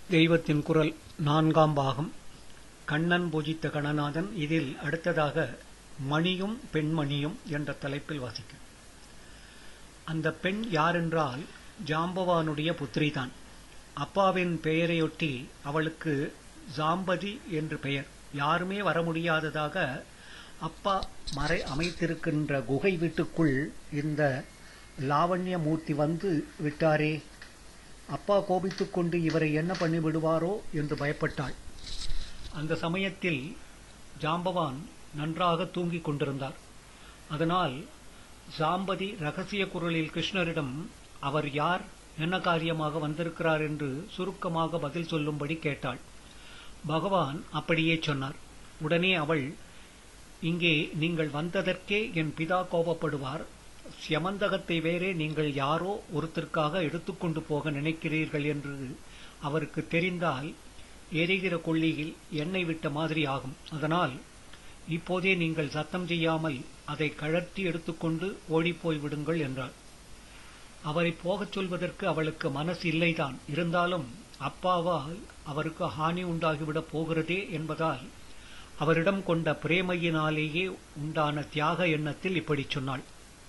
தெய்வத்தின் குரல் நான்காம் பாகம் கண்ணன் பூஜித்த கணநாதன் இதில் அடுத்ததாக மணியும் பெண்மணியும் என்ற தலைப்பில் வாசிக்கும் அந்த பெண் யாரென்றால் ஜாம்பவானுடைய புத்திரிதான் அப்பாவின் பெயரையொட்டி அவளுக்கு ஜாம்பதி என்று பெயர் யாருமே வர முடியாததாக அப்பா மறை அமைத்திருக்கின்ற குகை வீட்டுக்குள் இந்த லாவண்ய மூர்த்தி வந்து விட்டாரே அப்பா கோபித்துக் கொண்டு இவரை என்ன பண்ணி விடுவாரோ என்று பயப்பட்டாள் அந்த சமயத்தில் ஜாம்பவான் நன்றாக தூங்கிக் கொண்டிருந்தார் அதனால் சாம்பதி ரகசிய குரலில் கிருஷ்ணரிடம் அவர் யார் என்ன காரியமாக வந்திருக்கிறார் என்று சுருக்கமாக பதில் சொல்லும்படி கேட்டாள் பகவான் அப்படியே சொன்னார் உடனே அவள் இங்கே நீங்கள் வந்ததற்கே என் பிதா கோபப்படுவார் சியமந்தகத்தை வேறே நீங்கள் யாரோ ஒருத்தருக்காக எடுத்துக்கொண்டு போக நினைக்கிறீர்கள் என்று அவருக்கு தெரிந்தால் எரிகிற கொள்ளியில் எண்ணெய் விட்ட மாதிரி ஆகும் அதனால் இப்போதே நீங்கள் சத்தம் செய்யாமல் அதை கழற்றி எடுத்துக்கொண்டு ஓடிப்போய் விடுங்கள் என்றார் அவரை போகச் சொல்வதற்கு அவளுக்கு மனசு இல்லைதான் இருந்தாலும் அப்பாவால் அவருக்கு ஹானி உண்டாகிவிடப் போகிறதே என்பதால் அவரிடம் கொண்ட பிரேமையினாலேயே உண்டான தியாக எண்ணத்தில் இப்படி சொன்னாள்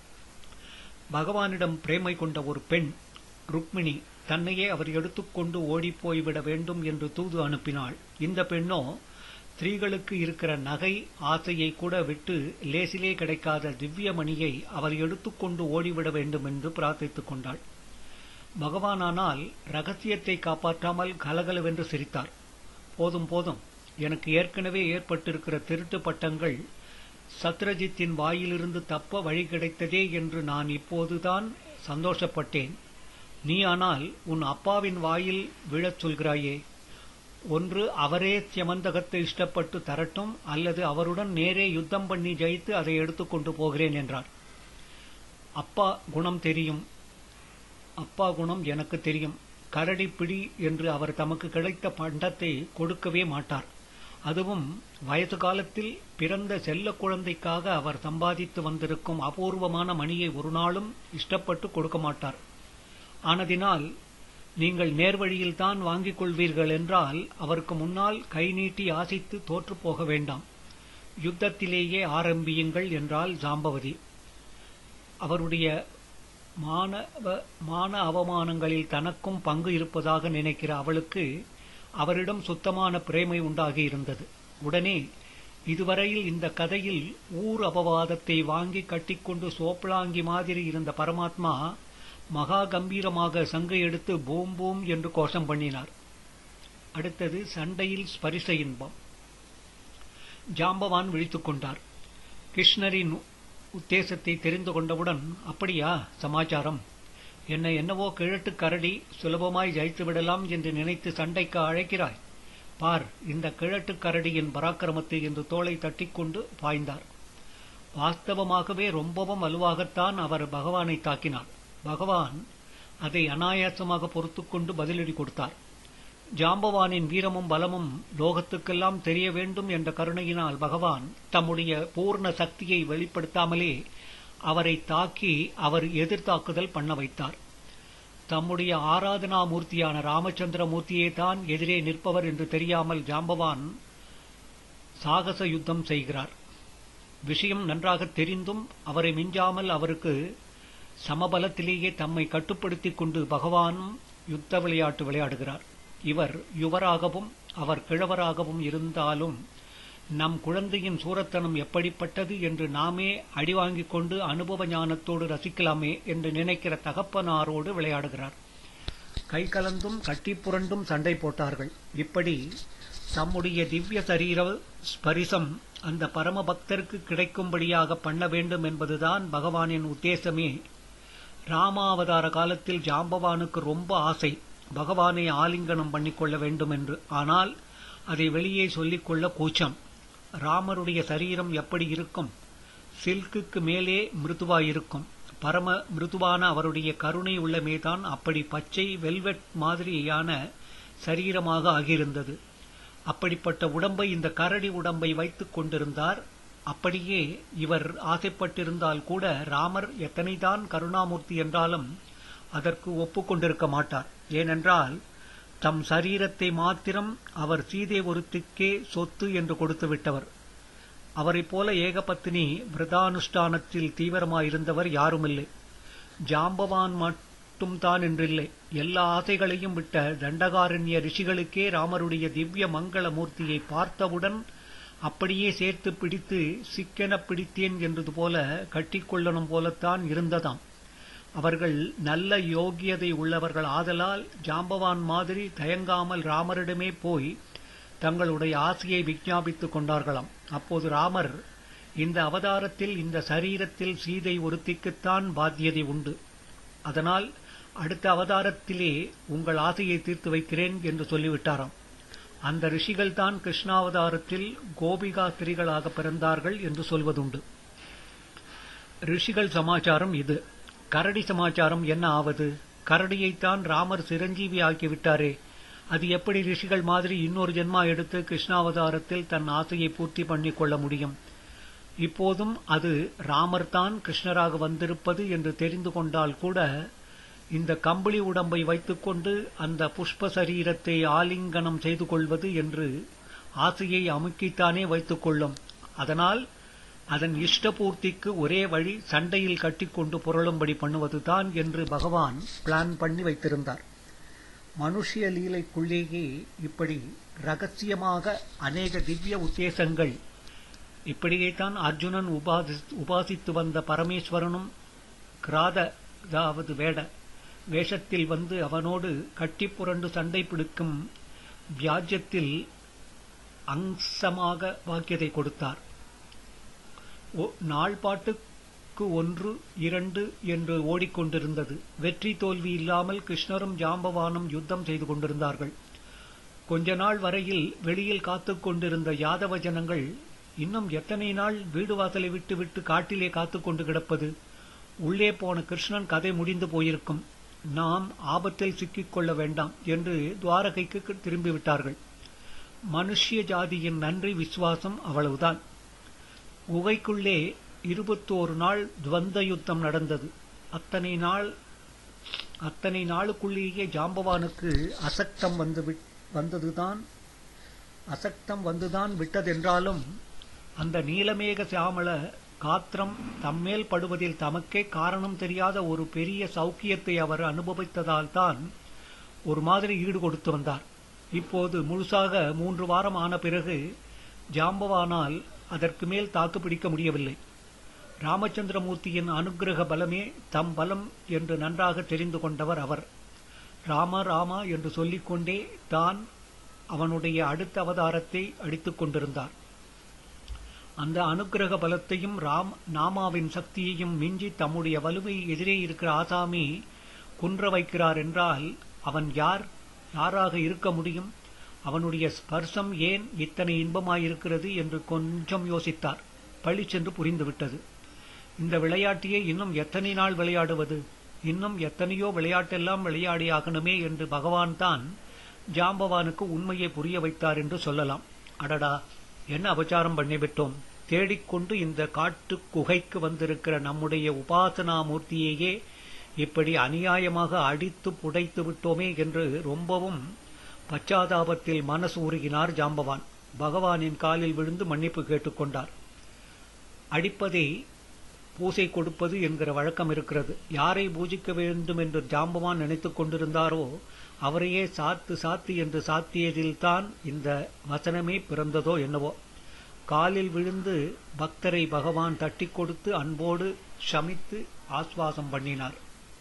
பகவானிடம் பிரேமை கொண்ட ஒரு பெண் ருக்மிணி தன்னையே அவர் எடுத்துக்கொண்டு ஓடிப்போய்விட வேண்டும் என்று தூது அனுப்பினாள் இந்த பெண்ணோ ஸ்திரீகளுக்கு இருக்கிற நகை ஆசையை கூட விட்டு லேசிலே கிடைக்காத திவ்ய மணியை அவர் எடுத்துக்கொண்டு ஓடிவிட வேண்டும் என்று பிரார்த்தித்துக் கொண்டாள் பகவானானால் ரகசியத்தை காப்பாற்றாமல் கலகலவென்று சிரித்தார் போதும் போதும் எனக்கு ஏற்கனவே ஏற்பட்டிருக்கிற திருட்டு பட்டங்கள் சத்ரஜித்தின் வாயிலிருந்து தப்ப வழி கிடைத்ததே என்று நான் இப்போதுதான் சந்தோஷப்பட்டேன் நீ ஆனால் உன் அப்பாவின் வாயில் விழச் சொல்கிறாயே ஒன்று அவரே சியமந்தகத்தை இஷ்டப்பட்டு தரட்டும் அல்லது அவருடன் நேரே யுத்தம் பண்ணி ஜெயித்து அதை எடுத்துக்கொண்டு போகிறேன் என்றார் அப்பா குணம் தெரியும் அப்பா குணம் எனக்கு தெரியும் கரடி பிடி என்று அவர் தமக்கு கிடைத்த பண்டத்தை கொடுக்கவே மாட்டார் அதுவும் வயது காலத்தில் பிறந்த செல்ல குழந்தைக்காக அவர் சம்பாதித்து வந்திருக்கும் அபூர்வமான மணியை ஒரு நாளும் இஷ்டப்பட்டு கொடுக்க மாட்டார் ஆனதினால் நீங்கள் நேர்வழியில் தான் வாங்கிக் கொள்வீர்கள் என்றால் அவருக்கு முன்னால் கை நீட்டி ஆசித்து தோற்று போக வேண்டாம் யுத்தத்திலேயே ஆரம்பியுங்கள் என்றால் ஜாம்பவதி அவருடைய மானவ மான அவமானங்களில் தனக்கும் பங்கு இருப்பதாக நினைக்கிற அவளுக்கு அவரிடம் சுத்தமான பிரேமை உண்டாகி இருந்தது உடனே இதுவரையில் இந்த கதையில் ஊர் அபவாதத்தை வாங்கி கட்டிக்கொண்டு சோப்பலாங்கி மாதிரி இருந்த பரமாத்மா மகா கம்பீரமாக சங்கை எடுத்து பூம் பூம் என்று கோஷம் பண்ணினார் அடுத்தது சண்டையில் ஸ்பரிச இன்பம் ஜாம்பவான் விழித்துக் கொண்டார் கிருஷ்ணரின் உத்தேசத்தை தெரிந்து கொண்டவுடன் அப்படியா சமாச்சாரம் என்னை என்னவோ கிழட்டு கரடி சுலபமாய் ஜெயித்து விடலாம் என்று நினைத்து சண்டைக்கு அழைக்கிறாய் பார் இந்த கிழட்டு கரடியின் பராக்கிரமத்தை என்று தோளை தட்டிக்கொண்டு பாய்ந்தார் வாஸ்தவமாகவே ரொம்பவும் வலுவாகத்தான் அவர் பகவானை தாக்கினார் பகவான் அதை அனாயாசமாக பொறுத்துக்கொண்டு பதிலடி கொடுத்தார் ஜாம்பவானின் வீரமும் பலமும் லோகத்துக்கெல்லாம் தெரிய வேண்டும் என்ற கருணையினால் பகவான் தம்முடைய பூர்ண சக்தியை வெளிப்படுத்தாமலே அவரை தாக்கி அவர் எதிர்த்தாக்குதல் பண்ண வைத்தார் தம்முடைய ஆராதனா மூர்த்தியான ராமச்சந்திர மூர்த்தியே தான் எதிரே நிற்பவர் என்று தெரியாமல் ஜாம்பவான் சாகச யுத்தம் செய்கிறார் விஷயம் நன்றாக தெரிந்தும் அவரை மிஞ்சாமல் அவருக்கு சமபலத்திலேயே தம்மை கட்டுப்படுத்திக் கொண்டு பகவானும் யுத்த விளையாட்டு விளையாடுகிறார் இவர் யுவராகவும் அவர் கிழவராகவும் இருந்தாலும் நம் குழந்தையின் சூரத்தனம் எப்படிப்பட்டது என்று நாமே அடிவாங்கிக் கொண்டு அனுபவ ஞானத்தோடு ரசிக்கலாமே என்று நினைக்கிற தகப்பனாரோடு விளையாடுகிறார் கை கலந்தும் கட்டி புரண்டும் சண்டை போட்டார்கள் இப்படி தம்முடைய திவ்ய சரீர ஸ்பரிசம் அந்த பரம பக்தருக்கு கிடைக்கும்படியாக பண்ண வேண்டும் என்பதுதான் பகவானின் உத்தேசமே ராமாவதார காலத்தில் ஜாம்பவானுக்கு ரொம்ப ஆசை பகவானை ஆலிங்கனம் பண்ணிக்கொள்ள வேண்டும் என்று ஆனால் அதை வெளியே சொல்லிக்கொள்ள கூச்சம் ராமருடைய சரீரம் எப்படி இருக்கும் சில்குக்கு மேலே மிருதுவாயிருக்கும் பரம மிருதுவான அவருடைய கருணை உள்ளமேதான் அப்படி பச்சை வெல்வெட் மாதிரியான சரீரமாக ஆகியிருந்தது அப்படிப்பட்ட உடம்பை இந்த கரடி உடம்பை வைத்துக் கொண்டிருந்தார் அப்படியே இவர் ஆசைப்பட்டிருந்தால் கூட ராமர் எத்தனைதான் கருணாமூர்த்தி என்றாலும் அதற்கு ஒப்புக்கொண்டிருக்க மாட்டார் ஏனென்றால் தம் சரீரத்தை மாத்திரம் அவர் சீதை ஒருத்திக்கே சொத்து என்று கொடுத்து விட்டவர் அவரைப் போல ஏகபத்தினி விரதானுஷ்டானத்தில் தீவிரமாயிருந்தவர் யாருமில்லை ஜாம்பவான் மட்டும் தான் என்றில்லை எல்லா ஆசைகளையும் விட்ட தண்டகாரண்ய ரிஷிகளுக்கே ராமருடைய திவ்ய மங்கள மூர்த்தியை பார்த்தவுடன் அப்படியே சேர்த்து பிடித்து சிக்கென பிடித்தேன் என்றது போல கட்டிக்கொள்ளணும் போலத்தான் இருந்ததாம் அவர்கள் நல்ல யோகியதை உள்ளவர்கள் ஆதலால் ஜாம்பவான் மாதிரி தயங்காமல் ராமரிடமே போய் தங்களுடைய ஆசையை விஞ்ஞாபித்துக் கொண்டார்களாம் அப்போது ராமர் இந்த அவதாரத்தில் இந்த சரீரத்தில் சீதை ஒருத்திக்குத்தான் பாத்தியதை உண்டு அதனால் அடுத்த அவதாரத்திலே உங்கள் ஆசையை தீர்த்து வைக்கிறேன் என்று சொல்லிவிட்டாராம் அந்த ரிஷிகள் தான் கிருஷ்ணாவதாரத்தில் கோபிகா ஸ்திரிகளாக பிறந்தார்கள் என்று சொல்வதுண்டு ரிஷிகள் சமாச்சாரம் இது கரடி சமாச்சாரம் என்ன ஆவது கரடியைத்தான் ராமர் சிரஞ்சீவி ஆக்கிவிட்டாரே அது எப்படி ரிஷிகள் மாதிரி இன்னொரு ஜென்மா எடுத்து கிருஷ்ணாவதாரத்தில் தன் ஆசையை பூர்த்தி பண்ணிக் கொள்ள முடியும் இப்போதும் அது ராமர் தான் கிருஷ்ணராக வந்திருப்பது என்று தெரிந்து கொண்டால் கூட இந்த கம்பளி உடம்பை வைத்துக்கொண்டு அந்த புஷ்ப சரீரத்தை ஆலிங்கனம் செய்து கொள்வது என்று ஆசையை அமுக்கித்தானே வைத்துக் கொள்ளும் அதனால் அதன் இஷ்டபூர்த்திக்கு ஒரே வழி சண்டையில் கட்டிக்கொண்டு புரளும்படி பண்ணுவதுதான் என்று பகவான் பிளான் பண்ணி வைத்திருந்தார் மனுஷிய லீலைக்குள்ளேயே இப்படி ரகசியமாக அநேக திவ்ய உத்தேசங்கள் இப்படியே தான் அர்ஜுனன் உபாசி உபாசித்து வந்த பரமேஸ்வரனும் கிராத அதாவது வேட வேஷத்தில் வந்து அவனோடு கட்டி புரண்டு சண்டை பிடிக்கும் வியாஜ்யத்தில் அம்சமாக வாக்கியத்தை கொடுத்தார் நாள்பாட்டுக்கு ஒன்று இரண்டு என்று ஓடிக்கொண்டிருந்தது வெற்றி தோல்வி இல்லாமல் கிருஷ்ணரும் ஜாம்பவானும் யுத்தம் செய்து கொண்டிருந்தார்கள் கொஞ்ச நாள் வரையில் வெளியில் காத்துக் கொண்டிருந்த யாதவ ஜனங்கள் இன்னும் எத்தனை நாள் வீடு வாசலை விட்டு விட்டு காட்டிலே காத்துக் கொண்டு கிடப்பது உள்ளே போன கிருஷ்ணன் கதை முடிந்து போயிருக்கும் நாம் ஆபத்தில் சிக்கிக் கொள்ள வேண்டாம் என்று துவாரகைக்கு திரும்பிவிட்டார்கள் மனுஷ்ய ஜாதியின் நன்றி விசுவாசம் அவ்வளவுதான் குகைக்குள்ளே இருபத்தோரு நாள் துவந்த யுத்தம் நடந்தது அத்தனை நாள் அத்தனை நாளுக்குள்ளேயே ஜாம்பவானுக்கு அசக்தம் வந்து வந்ததுதான் அசக்தம் வந்துதான் விட்டதென்றாலும் அந்த நீலமேக சியாமள காத்திரம் தம்மேல் படுவதில் தமக்கே காரணம் தெரியாத ஒரு பெரிய சௌக்கியத்தை அவர் அனுபவித்ததால் தான் ஒரு மாதிரி ஈடு கொடுத்து வந்தார் இப்போது முழுசாக மூன்று வாரம் ஆன பிறகு ஜாம்பவானால் அதற்கு மேல் தாக்கு பிடிக்க முடியவில்லை ராமச்சந்திரமூர்த்தியின் அனுகிரக பலமே தம் பலம் என்று நன்றாக தெரிந்து கொண்டவர் அவர் ராம ராமா என்று சொல்லிக்கொண்டே தான் அவனுடைய அடுத்த அவதாரத்தை அடித்துக் கொண்டிருந்தார் அந்த அனுகிரக பலத்தையும் ராம் நாமாவின் சக்தியையும் மிஞ்சி தம்முடைய வலுவை எதிரே இருக்கிற ஆசாமி குன்ற வைக்கிறார் என்றால் அவன் யார் யாராக இருக்க முடியும் அவனுடைய ஸ்பர்சம் ஏன் இத்தனை இன்பமாயிருக்கிறது என்று கொஞ்சம் யோசித்தார் பழிச்சென்று புரிந்துவிட்டது இந்த விளையாட்டியை இன்னும் எத்தனை நாள் விளையாடுவது இன்னும் எத்தனையோ விளையாட்டெல்லாம் விளையாடியாகணுமே என்று பகவான் தான் ஜாம்பவானுக்கு உண்மையை புரிய வைத்தார் என்று சொல்லலாம் அடடா என்ன அபச்சாரம் பண்ணிவிட்டோம் தேடிக்கொண்டு இந்த காட்டு குகைக்கு வந்திருக்கிற நம்முடைய உபாசனா மூர்த்தியையே இப்படி அநியாயமாக அடித்து புடைத்து விட்டோமே என்று ரொம்பவும் பச்சாதாபத்தில் மனசு உருகினார் ஜாம்பவான் பகவானின் காலில் விழுந்து மன்னிப்பு கேட்டுக்கொண்டார் அடிப்பதை பூசை கொடுப்பது என்கிற வழக்கம் இருக்கிறது யாரை பூஜிக்க வேண்டும் என்று ஜாம்பவான் நினைத்துக் கொண்டிருந்தாரோ அவரையே சாத்து சாத்து என்று சாத்தியதில்தான் இந்த வசனமே பிறந்ததோ என்னவோ காலில் விழுந்து பக்தரை பகவான் தட்டிக் கொடுத்து அன்போடு ஷமித்து ஆஸ்வாசம் பண்ணினார்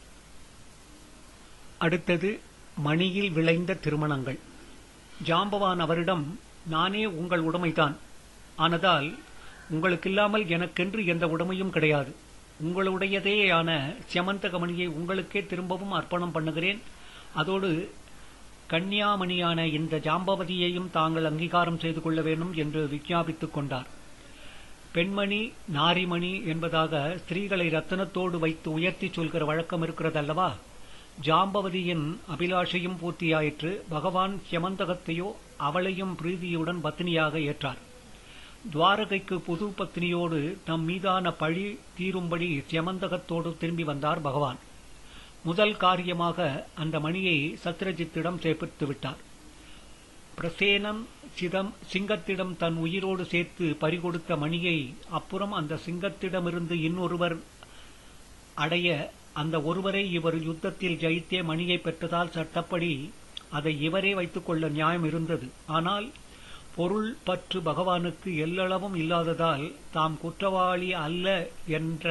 அடுத்தது மணியில் விளைந்த திருமணங்கள் ஜாம்பவான் அவரிடம் நானே உங்கள் உடைமைதான் ஆனதால் உங்களுக்கில்லாமல் எனக்கென்று எந்த உடைமையும் கிடையாது உங்களுடையதேயான சியமந்தகமணியை உங்களுக்கே திரும்பவும் அர்ப்பணம் பண்ணுகிறேன் அதோடு கன்னியாமணியான இந்த ஜாம்பவதியையும் தாங்கள் அங்கீகாரம் செய்து கொள்ள வேண்டும் என்று விஞ்ஞாபித்துக் கொண்டார் பெண்மணி நாரிமணி என்பதாக ஸ்திரீகளை ரத்தனத்தோடு வைத்து உயர்த்தி சொல்கிற வழக்கம் இருக்கிறதல்லவா ஜாம்பவதியின் அபிலாஷையும் பூர்த்தியாயிற்று பகவான் சியமந்தகத்தையோ அவளையும் பிரீதியுடன் பத்தினியாக ஏற்றார் துவாரகைக்கு புது பத்னியோடு தம் மீதான பழி தீரும்படி சியமந்தகத்தோடு திரும்பி வந்தார் பகவான் முதல் காரியமாக அந்த மணியை சத்ரஜித்திடம் சேர்ப்பித்து விட்டார் பிரசேனன் சிதம் சிங்கத்திடம் தன் உயிரோடு சேர்த்து பறிகொடுத்த மணியை அப்புறம் அந்த சிங்கத்திடமிருந்து இன்னொருவர் அடைய அந்த ஒருவரை இவர் யுத்தத்தில் ஜெயித்தே மணியை பெற்றதால் சட்டப்படி அதை இவரே வைத்துக் கொள்ள நியாயம் இருந்தது ஆனால் பொருள் பற்று பகவானுக்கு எல்லளவும் இல்லாததால் தாம் குற்றவாளி அல்ல என்ற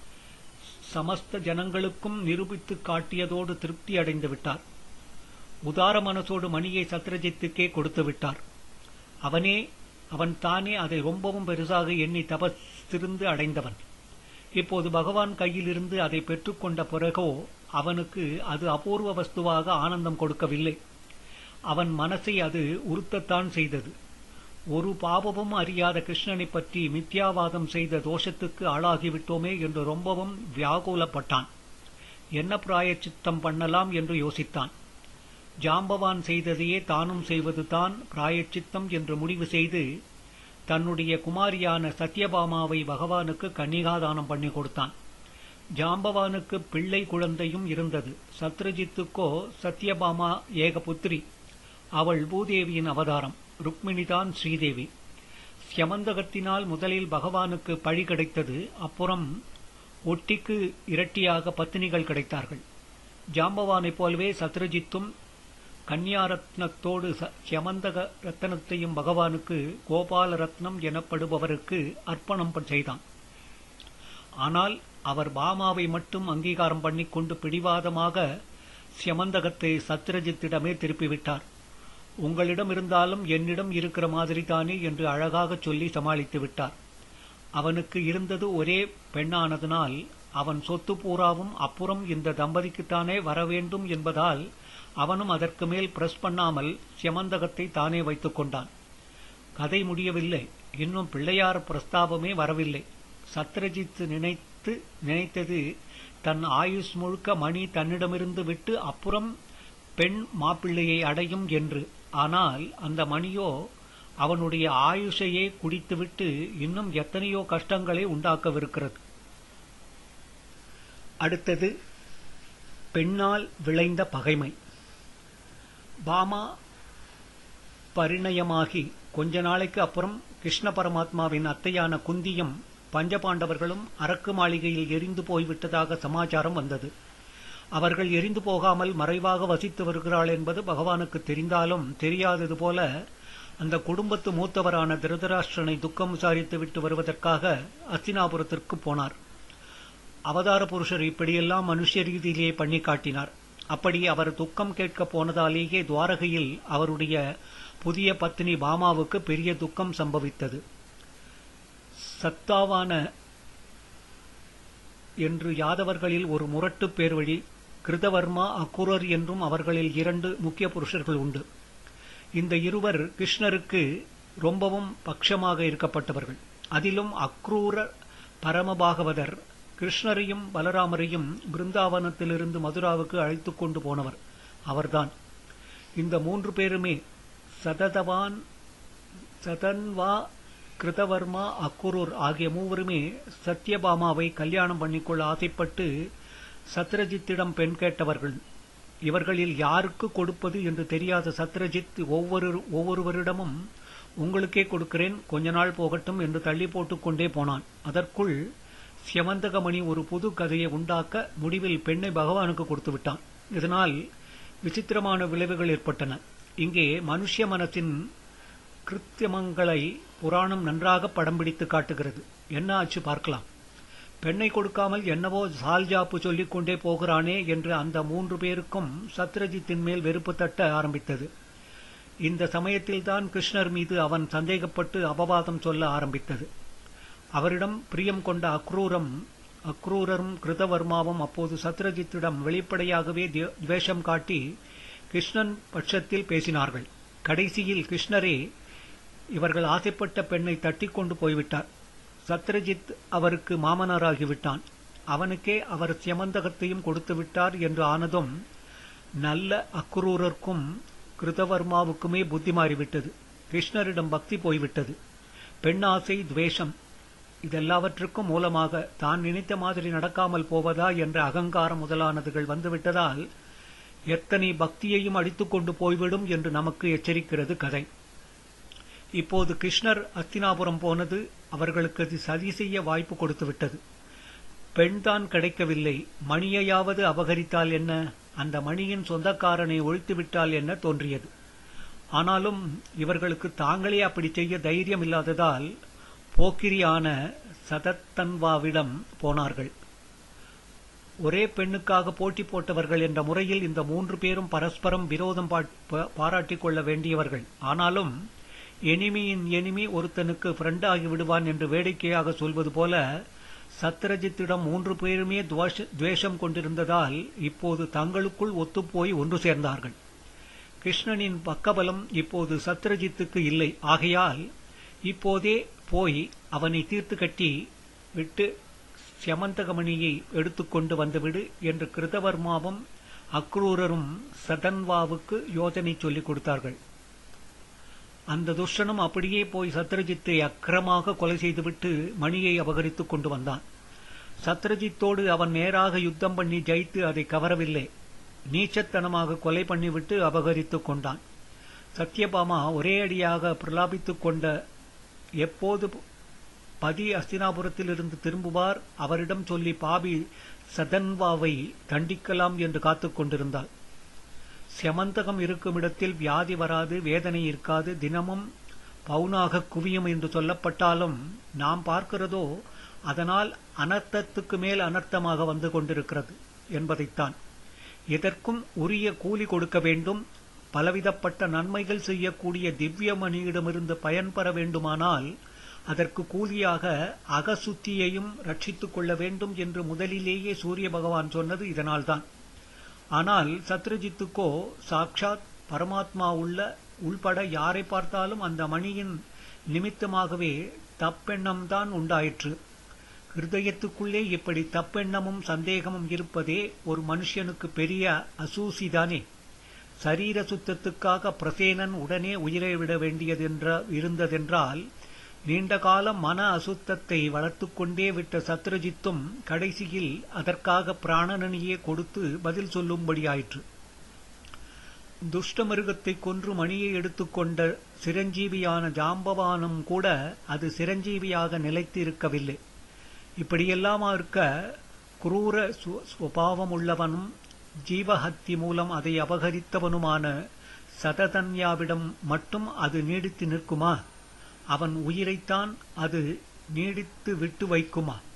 சமஸ்த ஜனங்களுக்கும் நிரூபித்து காட்டியதோடு திருப்தி அடைந்து விட்டார் உதார மனசோடு மணியை சத்ரஜித்துக்கே கொடுத்து விட்டார் அவனே அவன் தானே அதை ரொம்பவும் பெருசாக எண்ணி தபஸ்திருந்து அடைந்தவன் இப்போது பகவான் கையிலிருந்து அதை பெற்றுக்கொண்ட பிறகோ அவனுக்கு அது அபூர்வ வஸ்துவாக ஆனந்தம் கொடுக்கவில்லை அவன் மனசை அது உறுத்தத்தான் செய்தது ஒரு பாவமும் அறியாத கிருஷ்ணனை பற்றி மித்யாவாதம் செய்த தோஷத்துக்கு ஆளாகிவிட்டோமே என்று ரொம்பவும் வியாகுலப்பட்டான் என்ன பிராயச்சித்தம் பண்ணலாம் என்று யோசித்தான் ஜாம்பவான் செய்ததையே தானும் செய்வது தான் பிராயச்சித்தம் என்று முடிவு செய்து தன்னுடைய குமாரியான சத்யபாமாவை பகவானுக்கு கன்னிகாதானம் பண்ணி கொடுத்தான் ஜாம்பவானுக்கு பிள்ளை குழந்தையும் இருந்தது சத்ரஜித்துக்கோ சத்யபாமா ஏக புத்திரி அவள் பூதேவியின் அவதாரம் ருக்மிணிதான் ஸ்ரீதேவி சியமந்தகத்தினால் முதலில் பகவானுக்கு பழி கிடைத்தது அப்புறம் ஒட்டிக்கு இரட்டியாக பத்தினிகள் கிடைத்தார்கள் ஜாம்பவானைப் போலவே சத்ரஜித்தும் கன்னியாரத்னத்தோடு சியமந்தக ரத்னத்தையும் பகவானுக்கு கோபால ரத்னம் எனப்படுபவருக்கு அர்ப்பணம் செய்தான் ஆனால் அவர் பாமாவை மட்டும் அங்கீகாரம் பண்ணிக்கொண்டு பிடிவாதமாக சியமந்தகத்தை சத்ரஜித்திடமே திருப்பிவிட்டார் உங்களிடம் இருந்தாலும் என்னிடம் இருக்கிற மாதிரி தானே என்று அழகாகச் சொல்லி சமாளித்து விட்டார் அவனுக்கு இருந்தது ஒரே பெண்ணானதனால் அவன் சொத்து பூராவும் அப்புறம் இந்த தம்பதிக்குத்தானே வரவேண்டும் என்பதால் அவனும் அதற்கு மேல் பிரஸ் பண்ணாமல் சியமந்தகத்தை தானே வைத்துக் கொண்டான் கதை முடியவில்லை இன்னும் பிள்ளையார் பிரஸ்தாபமே வரவில்லை சத்ரஜித் நினைத்து நினைத்தது தன் ஆயுஷ் முழுக்க மணி தன்னிடமிருந்து விட்டு அப்புறம் பெண் மாப்பிள்ளையை அடையும் என்று ஆனால் அந்த மணியோ அவனுடைய ஆயுஷையே குடித்துவிட்டு இன்னும் எத்தனையோ கஷ்டங்களை உண்டாக்கவிருக்கிறது அடுத்தது பெண்ணால் விளைந்த பகைமை பாமா பரிணயமாகி கொஞ்ச நாளைக்கு அப்புறம் கிருஷ்ண பரமாத்மாவின் அத்தையான குந்தியும் பஞ்சபாண்டவர்களும் அரக்கு மாளிகையில் எரிந்து போய்விட்டதாக சமாச்சாரம் வந்தது அவர்கள் எரிந்து போகாமல் மறைவாக வசித்து வருகிறாள் என்பது பகவானுக்கு தெரிந்தாலும் தெரியாதது போல அந்த குடும்பத்து மூத்தவரான திருதராஷ்டிரனை துக்கம் விசாரித்து விட்டு வருவதற்காக அஸ்தினாபுரத்திற்கு போனார் அவதார புருஷர் இப்படியெல்லாம் மனுஷ ரீதியிலேயே பண்ணி காட்டினார் அப்படி அவர் துக்கம் கேட்க போனதாலேயே துவாரகையில் அவருடைய புதிய பத்னி பாமாவுக்கு பெரிய துக்கம் சம்பவித்தது சத்தாவான என்று யாதவர்களில் ஒரு முரட்டு பேர் வழி கிருதவர்மா அக்குரர் என்றும் அவர்களில் இரண்டு முக்கிய புருஷர்கள் உண்டு இந்த இருவர் கிருஷ்ணருக்கு ரொம்பவும் பட்சமாக இருக்கப்பட்டவர்கள் அதிலும் அக்ரூர பரமபாகவதர் கிருஷ்ணரையும் பலராமரையும் பிருந்தாவனத்திலிருந்து மதுராவுக்கு அழைத்துக் கொண்டு போனவர் அவர்தான் இந்த மூன்று பேருமே சததவான் சதன்வா கிருதவர்மா அக்குரூர் ஆகிய மூவருமே சத்யபாமாவை கல்யாணம் பண்ணிக்கொள்ள ஆசைப்பட்டு சத்ரஜித்திடம் பெண் கேட்டவர்கள் இவர்களில் யாருக்கு கொடுப்பது என்று தெரியாத சத்ரஜித் ஒவ்வொரு ஒவ்வொருவரிடமும் உங்களுக்கே கொடுக்கிறேன் கொஞ்ச நாள் போகட்டும் என்று தள்ளி போட்டுக்கொண்டே போனான் அதற்குள் சியமந்தகமணி ஒரு புது கதையை உண்டாக்க முடிவில் பெண்ணை பகவானுக்கு கொடுத்து விட்டான் இதனால் விசித்திரமான விளைவுகள் ஏற்பட்டன இங்கே மனுஷ மனத்தின் கிருத்தியமங்களை புராணம் நன்றாக படம் பிடித்து காட்டுகிறது என்ன ஆச்சு பார்க்கலாம் பெண்ணை கொடுக்காமல் என்னவோ சால்ஜாப்பு சொல்லிக் கொண்டே போகிறானே என்று அந்த மூன்று பேருக்கும் சத்ரஜித்தின் மேல் வெறுப்பு தட்ட ஆரம்பித்தது இந்த சமயத்தில்தான் கிருஷ்ணர் மீது அவன் சந்தேகப்பட்டு அபவாதம் சொல்ல ஆரம்பித்தது அவரிடம் பிரியம் கொண்ட அக்ரூரம் அக்ரூரரும் கிருதவர்மாவும் அப்போது சத்ரஜித்திடம் வெளிப்படையாகவே துவேஷம் காட்டி கிருஷ்ணன் பட்சத்தில் பேசினார்கள் கடைசியில் கிருஷ்ணரே இவர்கள் ஆசைப்பட்ட பெண்ணை தட்டிக் கொண்டு போய்விட்டார் சத்ரஜித் அவருக்கு மாமனாராகிவிட்டான் அவனுக்கே அவர் சியமந்தகத்தையும் கொடுத்து விட்டார் என்று ஆனதும் நல்ல அக்ரூரர்க்கும் கிருதவர்மாவுக்குமே புத்தி மாறிவிட்டது கிருஷ்ணரிடம் பக்தி போய்விட்டது பெண்ணாசை துவேஷம் இதெல்லாவற்றுக்கும் மூலமாக தான் நினைத்த மாதிரி நடக்காமல் போவதா என்ற அகங்காரம் முதலானதுகள் வந்துவிட்டதால் எத்தனை பக்தியையும் அடித்துக் கொண்டு போய்விடும் என்று நமக்கு எச்சரிக்கிறது கதை இப்போது கிருஷ்ணர் அஸ்தினாபுரம் போனது அவர்களுக்கு அது சதி செய்ய வாய்ப்பு கொடுத்து விட்டது பெண்தான் கிடைக்கவில்லை மணியையாவது அபகரித்தால் என்ன அந்த மணியின் சொந்தக்காரனை ஒழித்துவிட்டால் என்ன தோன்றியது ஆனாலும் இவர்களுக்கு தாங்களே அப்படி செய்ய தைரியம் இல்லாததால் போக்கிரியான சதத்தன்வாவிடம் போனார்கள் ஒரே பெண்ணுக்காக போட்டி போட்டவர்கள் என்ற முறையில் இந்த மூன்று பேரும் பரஸ்பரம் விரோதம் பாராட்டிக் கொள்ள வேண்டியவர்கள் ஆனாலும் எனிமியின் எனிமி ஒருத்தனுக்கு ஃப்ரெண்ட் ஆகி விடுவான் என்று வேடிக்கையாக சொல்வது போல சத்ரஜித்திடம் மூன்று பேருமே துவேஷம் கொண்டிருந்ததால் இப்போது தங்களுக்குள் ஒத்துப்போய் ஒன்று சேர்ந்தார்கள் கிருஷ்ணனின் பக்கபலம் இப்போது சத்ரஜித்துக்கு இல்லை ஆகையால் இப்போதே போய் அவனை தீர்த்து கட்டி விட்டு சியமந்தகமணியை எடுத்துக்கொண்டு வந்துவிடு என்று கிருதவர்மாவும் அக்ரூரரும் சதன்வாவுக்கு யோசனை சொல்லிக் கொடுத்தார்கள் அந்த துஷ்டனும் அப்படியே போய் சத்ரஜித்தை அக்கிரமாக கொலை செய்துவிட்டு மணியை அபகரித்துக் கொண்டு வந்தான் சத்ரஜித்தோடு அவன் நேராக யுத்தம் பண்ணி ஜெயித்து அதை கவரவில்லை நீச்சத்தனமாக கொலை பண்ணிவிட்டு அபகரித்துக் கொண்டான் சத்யபாமா ஒரே அடியாக பிரலாபித்துக் கொண்ட எப்போது பதி அஸ்தினாபுரத்திலிருந்து திரும்புவார் அவரிடம் சொல்லி பாபி சதன்வாவை தண்டிக்கலாம் என்று காத்துக் கொண்டிருந்தாள் செமந்தகம் இருக்கும் இடத்தில் வியாதி வராது வேதனை இருக்காது தினமும் பவுனாக குவியும் என்று சொல்லப்பட்டாலும் நாம் பார்க்கிறதோ அதனால் அனர்த்தத்துக்கு மேல் அனர்த்தமாக வந்து கொண்டிருக்கிறது என்பதைத்தான் எதற்கும் உரிய கூலி கொடுக்க வேண்டும் பலவிதப்பட்ட நன்மைகள் செய்யக்கூடிய திவ்யமணியிடமிருந்து பயன்பெற வேண்டுமானால் அதற்கு கூலியாக அகசுத்தியையும் ரட்சித்துக் கொள்ள வேண்டும் என்று முதலிலேயே சூரிய பகவான் சொன்னது இதனால்தான் ஆனால் சத்ரஜித்துக்கோ சாக்ஷாத் பரமாத்மா உள்ள உள்பட யாரை பார்த்தாலும் அந்த மணியின் நிமித்தமாகவே தப்பெண்ணம்தான் உண்டாயிற்று ஹிருதயத்துக்குள்ளே இப்படி தப்பெண்ணமும் சந்தேகமும் இருப்பதே ஒரு மனுஷனுக்கு பெரிய அசூசிதானே சரீர சுத்தத்துக்காக பிரசேனன் உடனே உயிரை விட வேண்டியதென்ற இருந்ததென்றால் நீண்ட காலம் மன அசுத்தத்தை வளர்த்துக் கொண்டே விட்ட சத்ரஜித்தும் கடைசியில் அதற்காக பிராணனையே கொடுத்து பதில் சொல்லும்படியாயிற்று துஷ்ட மிருகத்தை கொன்று மணியை எடுத்துக்கொண்ட சிரஞ்சீவியான ஜாம்பவானும் கூட அது சிரஞ்சீவியாக நிலைத்து இருக்கவில்லை இப்படியெல்லாம் இருக்க குரூர சுபாவமுள்ளவனும் ஜீவஹத்தி மூலம் அதை அபகரித்தவனுமான சததன்யாவிடம் மட்டும் அது நீடித்து நிற்குமா அவன் உயிரைத்தான் அது நீடித்து விட்டு வைக்குமா